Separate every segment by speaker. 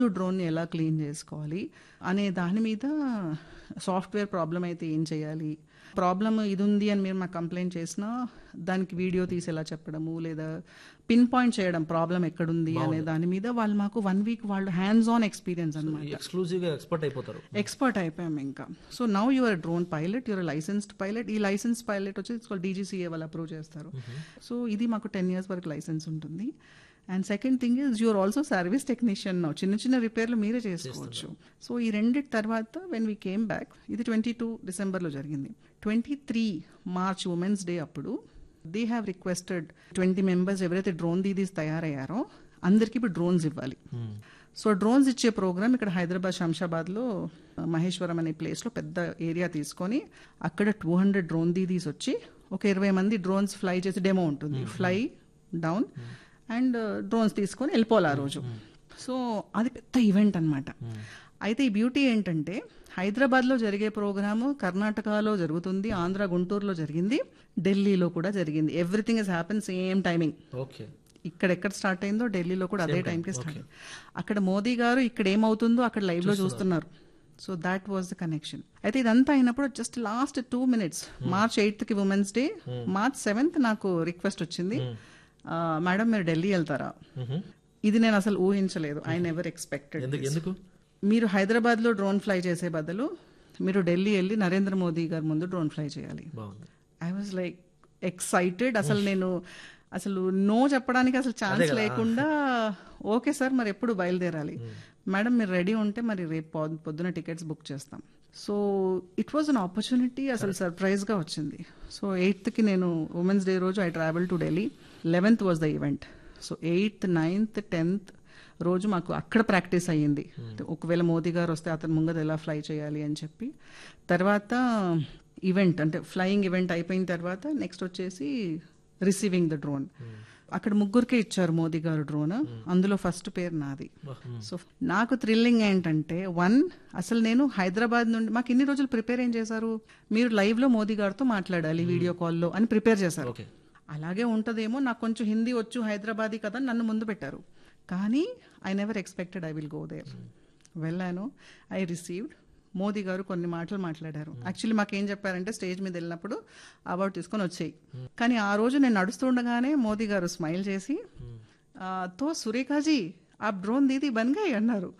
Speaker 1: డ్రోన్ని ఎలా క్లీన్ చేసుకోవాలి అనే దాని మీద సాఫ్ట్వేర్ ప్రాబ్లం అయితే ఏం చేయాలి ప్రాబ్లమ్ ఇది ఉంది అని మీరు మాకు కంప్లైంట్ చేసినా దానికి వీడియో తీసి ఎలా చెప్పడము లేదా పిన్ పాయింట్ చేయడం ప్రాబ్లం ఎక్కడుంది అనే దాని మీద వాళ్ళు మాకు వన్ వీక్ వాళ్ళు హ్యాండ్స్ ఆన్ ఎక్స్పీరియన్స్ అనమాట
Speaker 2: ఎక్స్క్లూజివ్ గా ఎక్స్పర్ట్ అయిపోతారు
Speaker 1: ఎక్స్పర్ట్ అయిపోయాం ఇంకా so now your drone pilot your licensed pilot ఈ లైసెన్స్ పైలట్ వచ్చి డీజీసీఏ వాళ్ళు అప్రూవ్ చేస్తారు సో ఇది మాకు టెన్ ఇయర్స్ వరకు లైసెన్స్ ఉంటుంది and second thing is you are also service technician now చిన్న చిన్న రిపేర్లు మీరే చేసుకోవచ్చు సో ఈ రెండిటి తర్వాత వెన్ వీ కేమ్ బ్యాక్ ఇది ట్వంటీ టూ డిసెంబర్లో జరిగింది twenty three March women's day అప్పుడు they have requested twenty members ఎవరైతే డ్రోన్ దీదీస్ తయారయ్యారో అందరికీ ఇప్పుడు డ్రోన్స్ ఇవ్వాలి సో డ్రోన్స్ ఇచ్చే ప్రోగ్రామ్ ఇక్కడ హైదరాబాద్ శంషాబాద్లో మహేశ్వరం అనే ప్లేస్లో పెద్ద ఏరియా తీసుకొని అక్కడ టూ హండ్రెడ్ డ్రోన్ దీదీస్ వచ్చి ఒక ఇరవై మంది డ్రోన్స్ ఫ్లై చేసి డెమో ఉంటుంది ఫ్లై డౌన్ అండ్ డ్రోన్స్ తీసుకొని వెళ్ళిపోవాలి ఆ రోజు సో అది పెద్ద ఈవెంట్ అనమాట అయితే ఈ బ్యూటీ ఏంటంటే హైదరాబాద్లో జరిగే ప్రోగ్రాము కర్ణాటకలో జరుగుతుంది ఆంధ్ర గుంటూరులో జరిగింది ఢిల్లీలో కూడా జరిగింది everything is happen same timing
Speaker 2: okay
Speaker 1: ఇక్కడ ఎక్కడ స్టార్ట్ అయిందో ఢిల్లీలో కూడా అదే టైంకి స్టార్ట్ అయింది అక్కడ మోదీ గారు ఇక్కడ ఏమవుతుందో అక్కడ లైవ్ లో చూస్తున్నారు so that was the connection అయితే ఇదంతా అయినప్పుడు just last two minutes March eighth కి ఉమెన్స్ డే మార్చ్ సెవెంత్ నాకు రిక్వెస్ట్ వచ్చింది మేడం మీరు ఢిల్లీ వెళ్తారా ఇది నేను అసలు ఊహించలేదు ఐ నెవర్ ఎక్స్పెక్టెడ్
Speaker 2: ఎందుకు ఎందుకు
Speaker 1: మీరు హైదరాబాద్ లో డ్రోన్ ఫ్లై చేసే బదులు మీరు ఢిల్లీ వెళ్ళి నరేంద్ర మోదీ గారి ముందు డ్రోన్ ఫ్లై చేయాలి
Speaker 2: బాగుంది
Speaker 1: ఐ వాజ్ లైక్ ఎక్సైటెడ్ అసలు నేను అసలు నో చెప్పడానికి అసలు ఛాన్స్ లేకుండా ఓకే సార్ మరి ఎప్పుడు బయలుదేరాలి మేడం మీరు రెడీ ఉంటే మరి రేపు పొద్- పొద్దున టికెట్స్ బుక్ చేస్తాం so it was an opportunity అసలు సర్ప్రైజ్ గా వచ్చింది సో ఎయిత్ కి నేను ఉమెన్స్ డే రోజు I travel to Delhi eleventh was the event so eighth ninth tenth రోజు మాకు అక్కడ ప్రాక్టీస్ అయ్యింది ఒకవేళ మోదీ గారు వస్తే అతను ముంగద ఎలా ఫ్లై చేయాలి అని చెప్పి తర్వాత ఈవెంట్ అంటే ఫ్లయింగ్ ఈవెంట్ అయిపోయిన తర్వాత నెక్స్ట్ వచ్చేసి రిసీవింగ్ ద డ్రోన్ అక్కడ ముగ్గురికే ఇచ్చారు మోదీ గారు డ్రోన్ అందులో ఫస్ట్ పేరు నాది సో నాకు థ్రిల్లింగ్ ఏంటంటే వన్ అసలు నేను హైదరాబాద్ నుండి మాకు ఇన్ని రోజులు ప్రిపేర్ ఏం చేశారు మీరు లైవ్ లో మోదీ గారితో మాట్లాడాలి వీడియో కాల్లో అని ప్రిపేర్ చేశారు
Speaker 2: ఓకే
Speaker 1: అలాగే ఉంటదేమో నాకు కొంచెం హిందీ వచ్చు హైదరాబాదీ కదా అని నన్ను ముందు పెట్టారు కానీ I never expected I will go there వెళ్ళాను ఐ రిసీవ్డ్ మోదీ గారు కొన్ని మాటలు మాట్లాడారు యాక్చువల్లీ మాకేం చెప్పారంటే స్టేజ్ మీద వెళ్ళినప్పుడు అవార్డు తీసుకొని వచ్చేయి కానీ ఆ రోజు నేను నడుస్తుండగానే మోదీ గారు స్మైల్ చేసి "ఆ, తో సురేఖాజీ ఆ డ్రోన్ దీది బన్ గయి అన్నారు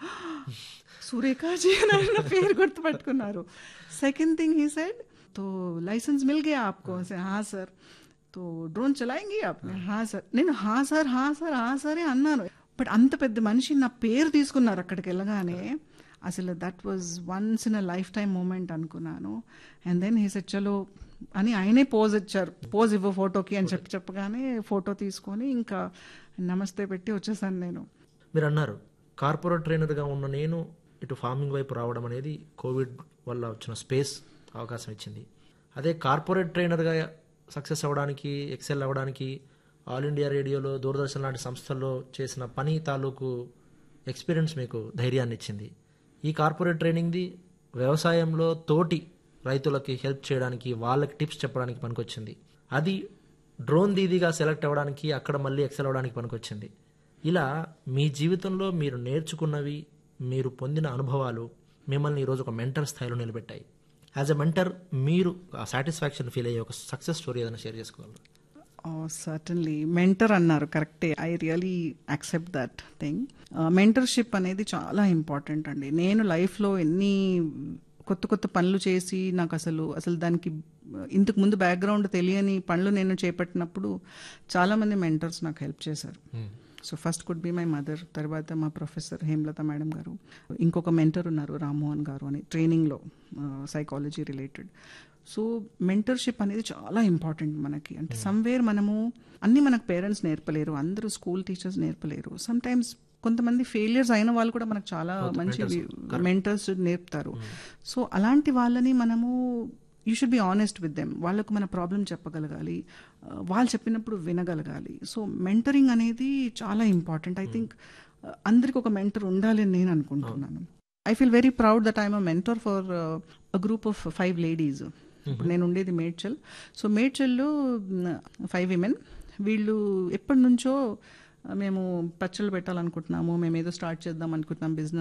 Speaker 1: సురేఖాజీ అని ఆయన పేరు గుర్తుపట్టుకున్నారు సెకండ్ థింగ్ హీ సెడ్ तो लाइसेंस मिल गया आपको ऐसे हाँ सर तो డ్రోన్ చలాయింగి आपने हाँ సార్ నేను హా సార్ హా సార్ హా సరే అన్నాను బట్ అంత పెద్ద మనిషి నా పేరు తీసుకున్నారు అక్కడికి వెళ్ళగానే అసలు that was once in a life time moment అనుకున్నాను అండ్ దెన్ హీ సెట్ చలో అని ఆయనే పోజ్ ఇచ్చారు పోజ్ ఇవ్వ ఫోటోకి అని చెప్పి చెప్పగానే ఫోటో తీసుకొని ఇంకా నమస్తే పెట్టి వచ్చేసాను నేను
Speaker 2: మీరు అన్నారు కార్పొరేట్ ట్రైనర్గా ఉన్న నేను ఇటు ఫార్మింగ్ వైపు రావడం అనేది కోవిడ్ వల్ల వచ్చిన స్పేస్ అవకాశం ఇచ్చింది అదే కార్పొరేట్ ట్రైనర్గా సక్సెస్ అవ్వడానికి ఎక్సెల్ అవ్వడానికి ఆల్ ఇండియా రేడియోలో దూరదర్శన్ లాంటి సంస్థల్లో చేసిన పని తాలూకు ఎక్స్పీరియన్స్ మీకు ధైర్యాన్ని ఇచ్చింది ఈ కార్పొరేట్ ట్రైనింగ్ది వ్యవసాయంలో తోటి రైతులకి హెల్ప్ చేయడానికి వాళ్ళకి టిప్స్ చెప్పడానికి పనికొచ్చింది అది డ్రోన్ దీదీగా సెలెక్ట్ అవ్వడానికి అక్కడ మళ్ళీ ఎక్సెల్ అవ్వడానికి పనికొచ్చింది ఇలా మీ జీవితంలో మీరు నేర్చుకున్నవి మీరు పొందిన అనుభవాలు మిమ్మల్ని ఈరోజు ఒక మెంటర్ స్థాయిలో నిలబెట్టాయి యాజ్ ఎ మెంటర్ మీరు ఆ సాటిస్ఫాక్షన్ ఫీల్ అయ్యే ఒక సక్సెస్ స్టోరీ ఏదైనా షేర్ చేసుకోగలరు
Speaker 1: సర్టన్లీ మెంటర్ అన్నారు కరెక్టే I really accept that thing mentorship అనేది చాలా ఇంపార్టెంట్ అండి నేను లైఫ్లో ఎన్ని కొత్త కొత్త పనులు చేసి నాకు అసలు అసలు దానికి ఇంతకు ముందు బ్యాక్గ్రౌండ్ తెలియని పనులు నేను చేపట్టినప్పుడు చాలామంది మెంటర్స్ నాకు హెల్ప్ చేశారు so first could be my mother తర్వాత మా ప్రొఫెసర్ హేమలత మేడం గారు ఇంకొక మెంటర్ ఉన్నారు రామ్మోహన్ గారు అని ట్రైనింగ్లో సైకాలజీ రిలేటెడ్ సో మెంటర్షిప్ అనేది చాలా ఇంపార్టెంట్ మనకి అంటే సమ్వేర్ మనము అన్ని మనకు పేరెంట్స్ నేర్పలేరు అందరూ స్కూల్ టీచర్స్ నేర్పలేరు సమ్ టైమ్స్ కొంతమంది ఫెయిలియర్స్ అయిన వాళ్ళు కూడా మనకు చాలా మంచి మెంటర్స్ నేర్పుతారు సో అలాంటి వాళ్ళని మనము you should be honest with them వాళ్ళకు మన ప్రాబ్లం చెప్పగలగాలి ఆ, వాళ్ళు చెప్పినప్పుడు వినగలగాలి సో మెంటరింగ్ అనేది చాలా ఇంపార్టెంట్ ఐ థింక్ అందరికి ఒక మెంటర్ ఉండాలి అని నేను అనుకుంటున్నాను I feel very proud that I'm a mentor for a group of five ladies ఇప్పుడు నేను ఉండేది మేడ్చల్ సో మేడ్చల్లో ఫైవ్ విమెన్ వీళ్ళు ఎప్పటి నుంచో మేము పచ్చళ్ళు పెట్టాలనుకుంటున్నాము మేము ఏదో స్టార్ట్ చేద్దాం అనుకుంటున్నాం బిజినెస్